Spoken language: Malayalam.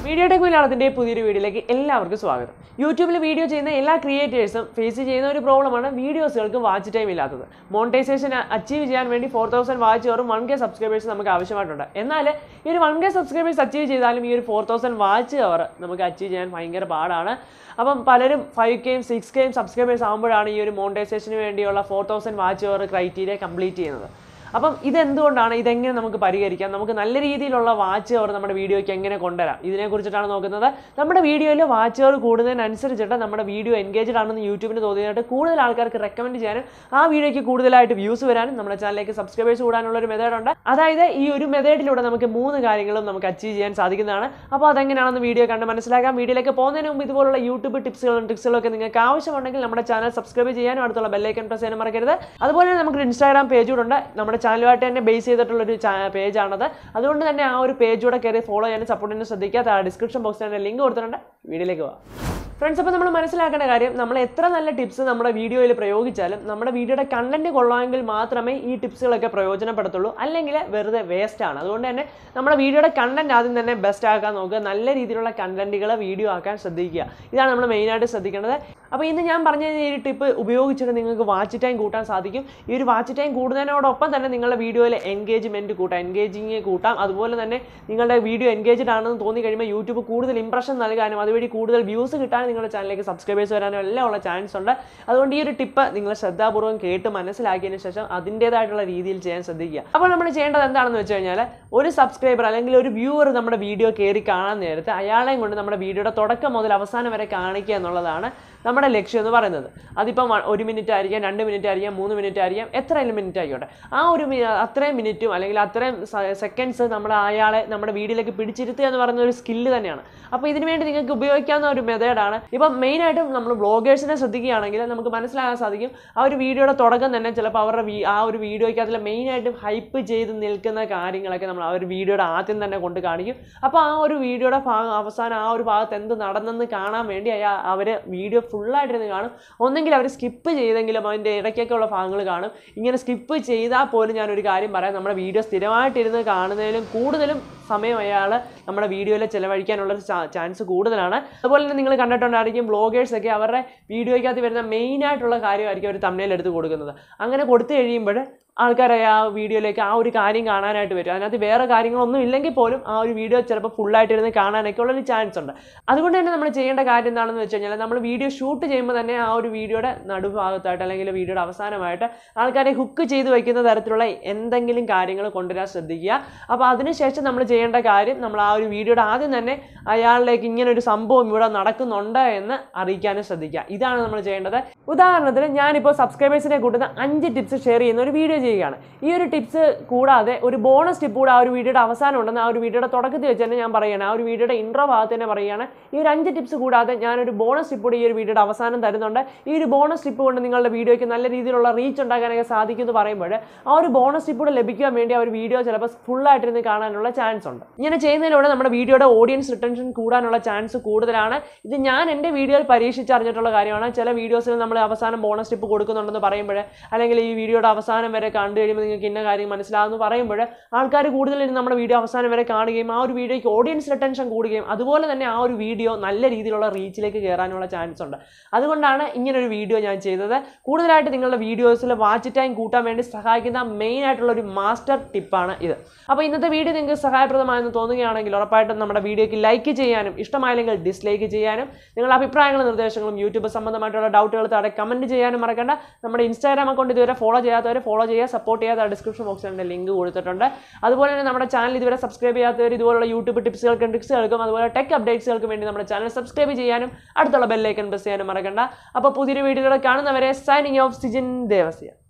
മീഡിയ ടെക് മലയാളത്തിൻ്റെ പുതിയൊരു വീഡിയോയിലേക്ക് എല്ലാവർക്കും സ്വാഗതം യൂട്യൂബിൽ വീഡിയോ ചെയ്യുന്ന എല്ലാ ക്രിയേറ്റേഴ്സും ഫേസ് ചെയ്യുന്ന ഒരു പ്രോബ്ലമാണ് വീഡിയോസുകൾക്ക് വാച്ച് ടൈം ഇല്ലാത്തത് മോണിറ്റൈസേഷൻ അച്ചീവ് ചെയ്യാൻ വേണ്ടി ഫോർ തൗസൻഡ് വാച്ച് ഓറും വൺ കെ സബ്സ്ക്രൈബേഴ്സ് നമുക്ക് ആവശ്യമായിട്ടുണ്ട് എന്നാൽ ഈ ഒരു വൺ കെ സബ്സ്ക്രൈബേഴ്സ് അച്ചീവ് ചെയ്താലും ഈ ഒരു ഫോർ തൗസൻഡ് വാച്ച് അവർ നമുക്ക് അച്ചീവ് ചെയ്യാൻ ഭയങ്കര പാടാണ് അപ്പം പലരും ഫൈവ് കെയും സിക്സ് കെയും സബ്സ്ക്രൈബേഴ്സ് ആകുമ്പോഴാണ് ഈ ഒരു മോണിറ്റൈസേഷന് വേണ്ടിയുള്ള four thousand watch hour criteria complete ചെയ്യുന്നത് അപ്പം ഇതെന്തുകൊണ്ടാണ് ഇതെങ്ങനെ നമുക്ക് പരിഹരിക്കാം നമുക്ക് നല്ല രീതിയിലുള്ള വാച്ച് അവർ നമ്മുടെ വീഡിയോയ്ക്ക് എങ്ങനെ കൊണ്ടുവരാം ഇതിനെക്കുറിച്ചിട്ടാണ് നോക്കുന്നത് നമ്മുടെ വീഡിയോയിൽ വാച്ച് അവർ കൂടുന്നതിനനുസരിച്ചിട്ട് നമ്മുടെ വീഡിയോ എൻഗേജ്ഡ് ആണെന്ന് യൂട്യൂബിന് തോന്നിയിട്ട് കൂടുതൽ ആൾക്കാർക്ക് റെക്കമെൻഡ് ചെയ്യാനും ആ വീഡിയോയ്ക്ക് കൂടുതലായിട്ട് വ്യൂസ് വരാനും നമ്മുടെ ചാനലിലേക്ക് സബ്സ്ക്രൈബേഴ്സ് കൂടാനുള്ള ഒരു മെത്തേഡ് ഉണ്ട് അതായത് ഈ ഒരു മെത്തേഡിലൂടെ നമുക്ക് മൂന്ന് കാര്യങ്ങളും നമുക്ക് അച്ചീവ് ചെയ്യാൻ സാധിക്കുന്നതാണ് അപ്പോൾ അതെങ്ങനെയാണെന്ന് വീഡിയോ കണ്ട് മനസ്സിലാക്കാം വീഡിയോയിലേക്ക് പോകുന്നതിന് മുമ്പ് ഇതുപോലുള്ള യൂട്യൂബ് ടിപ്സുകളും ട്രിക്സുകളും ഒക്കെ നിങ്ങൾക്ക് ആവശ്യമുണ്ടെങ്കിൽ നമ്മുടെ ചാനൽ സബ്സ്ക്രൈബ് ചെയ്യാനും അടുത്തുള്ള ബെല്ലൈക്കൺ പ്രസ് ചെയ്യാനും മറക്കരുത് അതുപോലെ തന്നെ നമുക്ക് ഇൻസ്റ്റാഗ്രാം പേജ് കൂടെ ഉണ്ട് നമ്മുടെ ചാനലുമായിട്ട് തന്നെ ബേസ് ചെയ്തിട്ടുള്ളൊരു പേജാണത് അതുകൊണ്ട് തന്നെ ആ ഒരു പേജ് കൂടെ കയറി ഫോളോ ചെയ്യാനും സപ്പോർട്ട് ചെയ്യാനും ശ്രദ്ധിക്കുക ഡിസ്ക്രിപ്ഷൻ ബോക്സിൽ തന്നെ ലിങ്ക് കൊടുത്തിട്ടുണ്ട് വീഡിയോയിലേക്ക് പോകാം ഫ്രണ്ട്സ് അപ്പോൾ നമ്മൾ മനസ്സിലാക്കേണ്ട കാര്യം നമ്മൾ എത്ര നല്ല ടിപ്സ് നമ്മുടെ വീഡിയോയിൽ പ്രയോഗിച്ചാലും നമ്മുടെ വീഡിയോയുടെ കണ്ടന്റ് കൊള്ളാമെങ്കിൽ മാത്രമേ ഈ ടിപ്സുകളൊക്കെ പ്രയോജനപ്പെടുത്തുള്ളൂ അല്ലെങ്കിൽ വെറുതെ വേസ്റ്റ് ആണ് അതുകൊണ്ട് തന്നെ നമ്മുടെ വീഡിയോയുടെ കണ്ടന്റ് ആദ്യം തന്നെ ബെസ്റ്റ് ആക്കാൻ നോക്കുക നല്ല രീതിയിലുള്ള കണ്ടന്റുകൾ വീഡിയോ ആക്കാൻ ശ്രദ്ധിക്കുക ഇതാണ് നമ്മൾ മെയിനായിട്ട് ശ്രദ്ധിക്കേണ്ടത് അപ്പോൾ ഇന്ന് ഞാൻ പറഞ്ഞ ഈ ഒരു ടിപ്പ് ഉപയോഗിച്ചിട്ട് നിങ്ങൾക്ക് വാച്ച് ടൈം കൂട്ടാൻ സാധിക്കും ഈ ഒരു വാച്ച് ടൈം കൂടുന്നതിനോടൊപ്പം തന്നെ നിങ്ങളുടെ വീഡിയോയിൽ എൻഗേജ്മെൻറ്റ് കൂട്ടാം എൻഗേജിങ് കൂട്ടാം അതുപോലെ തന്നെ നിങ്ങളുടെ വീഡിയോ എൻഗേജ്ഡ് ആണെന്ന് തോന്നി കഴിയുമ്പോൾ യൂട്യൂബ് കൂടുതൽ ഇംപ്രഷൻ നൽകാനും അതുവഴി കൂടുതൽ വ്യൂസ് കിട്ടാനും നിങ്ങളുടെ ചാനലിലേക്ക് സബ്സ്ക്രൈബേഴ്സ് വരാനും എല്ലാം ഉള്ള ചാൻസ് ഉണ്ട് അതുകൊണ്ട് ഈ ഒരു ടിപ്പ് നിങ്ങൾ ശ്രദ്ധാപൂർവ്വം കേട്ട് മനസ്സിലാക്കിയതിന് ശേഷം അതിൻ്റേതായിട്ടുള്ള രീതിയിൽ ചെയ്യാൻ ശ്രദ്ധിക്കുക അപ്പോൾ നമ്മൾ ചെയ്യേണ്ടത് എന്താണെന്ന് വെച്ച് കഴിഞ്ഞാൽ ഒരു സബ്സ്ക്രൈബർ അല്ലെങ്കിൽ ഒരു വ്യൂവർ നമ്മുടെ വീഡിയോ കയറി കാണാൻ നേരത്തെ അയാളെയും കൊണ്ട് നമ്മുടെ വീഡിയോയുടെ തുടക്കം മുതൽ അവസാനം വരെ കാണിക്കുക എന്നുള്ളതാണ് നമ്മുടെ ലക്ഷ്യം എന്ന് പറയുന്നത് അതിപ്പം വ- ഒരു മിനിറ്റ് ആയിരിക്കാം രണ്ട് മിനിറ്റ് ആയിരിക്കാം മൂന്ന് മിനിറ്റ് ആയിരിക്കാം എത്രയും മിനിറ്റ് ആയിക്കോട്ടെ ആ ഒരു മി- അത്രയും മിനിറ്റും അല്ലെങ്കിൽ അത്രയും സെക്കൻഡ്സ് നമ്മൾ അയാളെ നമ്മുടെ വീഡിയോയിലേക്ക് പിടിച്ചിരുത്തുക എന്ന് പറയുന്ന ഒരു സ്കില്ല് തന്നെയാണ് അപ്പോൾ ഇതിനു വേണ്ടി നിങ്ങൾക്ക് ഉപയോഗിക്കാവുന്ന ഒരു മെത്തേഡാണ് ഇപ്പം മെയിനായിട്ടും നമ്മൾ ബ്ലോഗേഴ്സിനെ ശ്രദ്ധിക്കുകയാണെങ്കിൽ നമുക്ക് മനസ്സിലാക്കാൻ സാധിക്കും ആ ഒരു വീഡിയോയുടെ തുടക്കം തന്നെ ചിലപ്പോൾ അവരുടെ വീ- ആ ഒരു വീഡിയോയ്ക്ക് അതിൽ മെയിനായിട്ടും ഹൈപ്പ് ചെയ്ത് നിൽക്കുന്ന കാര്യങ്ങളൊക്കെ നമ്മൾ ആ ഒരു വീഡിയോയുടെ ആദ്യം തന്നെ കൊണ്ട് കാണിക്കും അപ്പോൾ ആ ഒരു വീഡിയോയുടെ ഭാഗം അവസാനം ആ ഒരു ഭാഗത്ത് എന്ത് നടന്നെന്ന് കാണാൻ വേണ്ടി അയാ അവർ വീഡിയോ ഫുള്ളായിട്ടിരുന്ന് കാണും ഒന്നെങ്കിൽ അവർ സ്കിപ്പ് ചെയ്തെങ്കിലും അതിൻ്റെ ഇടയ്ക്കൊക്കെ ഉള്ള ഭാഗങ്ങൾ കാണും ഇങ്ങനെ സ്കിപ്പ് ചെയ്താൽ പോലും ഞാനൊരു കാര്യം പറയാം നമ്മുടെ വീഡിയോ സ്ഥിരമായിട്ടിരുന്ന് കാണുന്നതിലും കൂടുതലും സമയം അയാൾ നമ്മുടെ വീഡിയോയിൽ ചിലവഴിക്കാനുള്ള ചാൻസ് കൂടുതലാണ് അതുപോലെ തന്നെ നിങ്ങൾ കണ്ടിട്ടുണ്ടായിരിക്കും ബ്ലോഗേഴ്സ് ഒക്കെ അവരുടെ വീഡിയോയ്ക്കകത്ത് വരുന്ന മെയിൻ ആയിട്ടുള്ള കാര്യമായിരിക്കും അവർ തമ്മിൽ എടുത്ത് കൊടുക്കുന്നത് അങ്ങനെ കൊടുത്തു കഴിയുമ്പോൾ ആൾക്കാർ ആ വീഡിയോയിലേക്ക് ആ ഒരു കാര്യം കാണാനായിട്ട് വരും അതിനകത്ത് വേറെ കാര്യങ്ങളൊന്നും ഇല്ലെങ്കിൽ പോലും ആ ഒരു വീഡിയോ ചിലപ്പോൾ ഫുള്ളായിട്ട് ഇരുന്ന് കാണാനൊക്കെ ഉള്ളൊരു ചാൻസ് ഉണ്ട് അതുകൊണ്ട് തന്നെ നമ്മൾ ചെയ്യേണ്ട കാര്യം എന്താണെന്ന് വെച്ച് കഴിഞ്ഞാൽ നമ്മൾ വീഡിയോ ഷൂട്ട് ചെയ്യുമ്പോൾ തന്നെ ആ ഒരു വീഡിയോയുടെ നടുഭാഗത്തായിട്ട് അല്ലെങ്കിൽ വീഡിയോയുടെ അവസാനമായിട്ട് ആൾക്കാരെ ഹുക്ക് ചെയ്ത് വയ്ക്കുന്ന തരത്തിലുള്ള എന്തെങ്കിലും കാര്യങ്ങൾ കൊണ്ടുവരാൻ ശ്രദ്ധിക്കുക അപ്പോൾ അതിനുശേഷം നമ്മൾ ചെയ്യേണ്ട കാര്യം നമ്മൾ ആ ഒരു വീഡിയോയുടെ ആദ്യം തന്നെ അയാളിലേക്ക് ഇങ്ങനെ ഒരു സംഭവം ഇവിടെ നടക്കുന്നുണ്ട് എന്ന് അറിയിക്കാനും ശ്രദ്ധിക്കുക ഇതാണ് നമ്മൾ ചെയ്യേണ്ടത് ഉദാഹരണത്തിന് ഞാനിപ്പോൾ സബ്സ്ക്രൈബേഴ്സിനെ കൂട്ടുന്ന അഞ്ച് ടിപ്സ് ഷെയർ ചെയ്യുന്ന ഒരു വീഡിയോ ചെയ്യുകയാണ് ഈ ഒരു ടിപ്സ് കൂടാതെ ഒരു ബോണസ് ടിപ്പ് കൂടെ ആ ഒരു വീഡിയോയുടെ അവസാനം ഉണ്ടെന്ന് ആ ഒരു വീഡിയോയുടെ തുടക്കത്തിൽ വെച്ച് തന്നെ ഞാൻ പറയുകയാണ് ആ ഒരു വീഡിയോയുടെ ഇൻട്രോ ഭാഗത്ത് തന്നെ പറയുകയാണ് ഈ ഒരു അഞ്ച് ടിപ്സ് കൂടാതെ ഞാനൊരു ബോണസ് ടിപ്പ് കൂടി ഈ ഒരു വീഡിയോയുടെ അവസാനം തരുന്നുണ്ട് ഈ ഒരു ബോണസ് ടിപ്പ് കൊണ്ട് നിങ്ങളുടെ വീഡിയോയ്ക്ക് നല്ല രീതിയിലുള്ള റീച്ച് ഉണ്ടാക്കാനൊക്കെ സാധിക്കും എന്ന് പറയുമ്പോൾ ആ ഒരു ബോണസ് ടിപ്പ് കൂടെ ലഭിക്കാൻ വേണ്ടി ആ ഒരു വീഡിയോ ചിലപ്പോൾ ഫുള്ളായിട്ടിരുന്ന് കാണാനുള്ള ചാൻസ് ഉണ്ട് ഇങ്ങനെ ചെയ്യുന്നതിലൂടെ നമ്മുടെ വീഡിയോയുടെ ഓഡിയൻസ് റിട്ടൻഷൻ കൂടാനുള്ള ചാൻസ് കൂടുതലാണ് ഇത് ഞാൻ എൻ്റെ വീഡിയോയിൽ പരീക്ഷിച്ചറിഞ്ഞിട്ടുള്ള കാര്യമാണ് ചില വീഡിയോസിൽ നമ്മൾ അവസാനം ബോണസ് ടിപ്പ് കൊടുക്കുന്നുണ്ടെന്ന് പറയുമ്പോൾ അല്ലെങ്കിൽ ഈ വീഡിയോയുടെ അവസാനം വരെ കണ്ടു കഴിയുമ്പോൾ നിങ്ങൾക്ക് ഇന്ന കാര്യം മനസ്സിലാകുമെന്ന് പറയുമ്പോൾ ആൾക്കാർ കൂടുതൽ ഇരുന്ന് നമ്മുടെ വീഡിയോ അവസാനം വരെ കാണുകയും ആ ഒരു വീഡിയോയ്ക്ക് ഓഡിയൻസ് റിട്ടൻഷൻ കൂടുകയും അതുപോലെ തന്നെ ആ ഒരു വീഡിയോ നല്ല രീതിയിലുള്ള റീച്ചിലേക്ക് കയറാനുള്ള ചാൻസ് ഉണ്ട് അതുകൊണ്ടാണ് ഇങ്ങനൊരു വീഡിയോ ഞാൻ ചെയ്തത് കൂടുതലായിട്ട് നിങ്ങളുടെ വീഡിയോസിൽ വാച്ച് ടൈം കൂട്ടാൻ വേണ്ടി സഹായിക്കുന്ന മെയിൻ ആയിട്ടുള്ള ഒരു മാസ്റ്റർ ടിപ്പാണ് ഇത് അപ്പോൾ ഇന്നത്തെ വീഡിയോ നിങ്ങൾക്ക് സഹായപ്രദമായെന്ന് തോന്നുകയാണെങ്കിൽ ഉറപ്പായിട്ടും നമ്മുടെ വീഡിയോയ്ക്ക് ലൈക്ക് ചെയ്യാനും ഇഷ്ടമായില്ലെങ്കിൽ ഡിസ്ലൈക്ക് ചെയ്യാനും നിങ്ങളുടെ അഭിപ്രായങ്ങളും നിർദ്ദേശങ്ങളും യൂട്യൂബ് സംബന്ധമായിട്ടുള്ള ഡൗട്ടുകൾ താഴെ കമൻറ്റ് ചെയ്യാനും മറക്കണ്ട നമ്മുടെ ഇൻസ്റ്റാഗ്രാം അക്കൗണ്ട് ഇതുവരെ ഫോളോ ചെയ്യാത്തവർ ഫോളോ ചെയ്യുക സപ്പോർട്ട് ചെയ്യാത്ത ഡിസ്ക്രിപ്ഷൻ ബോക്സിൽ എൻ്റെ ലിങ്ക് കൊടുത്തിട്ടുണ്ട് അതുപോലെ തന്നെ നമ്മുടെ ചാനൽ ഇതുവരെ സബ്സ്ക്രൈബ് ചെയ്യാത്തവർ ഇതുപോലുള്ള യൂട്യൂബ് ടിപ്സുകൾക്കും ട്രിക്സുകൾക്കും അതുപോലെ ടെക് അപ്ഡേറ്റ്സുകൾക്കും വേണ്ടി നമ്മുടെ ചാനൽ സബ്സ്ക്രൈബ് ചെയ്യാനും അടുത്തുള്ള ബെല്ലൈക്കൺ പ്രസ് ചെയ്യാനും മറക്കണ്ട അപ്പോൾ പുതിയൊരു വീഡിയോകളെ കാണുന്നവരെ സൈനിങ് ഓഫ് സിജിൻ ദേവസ്യ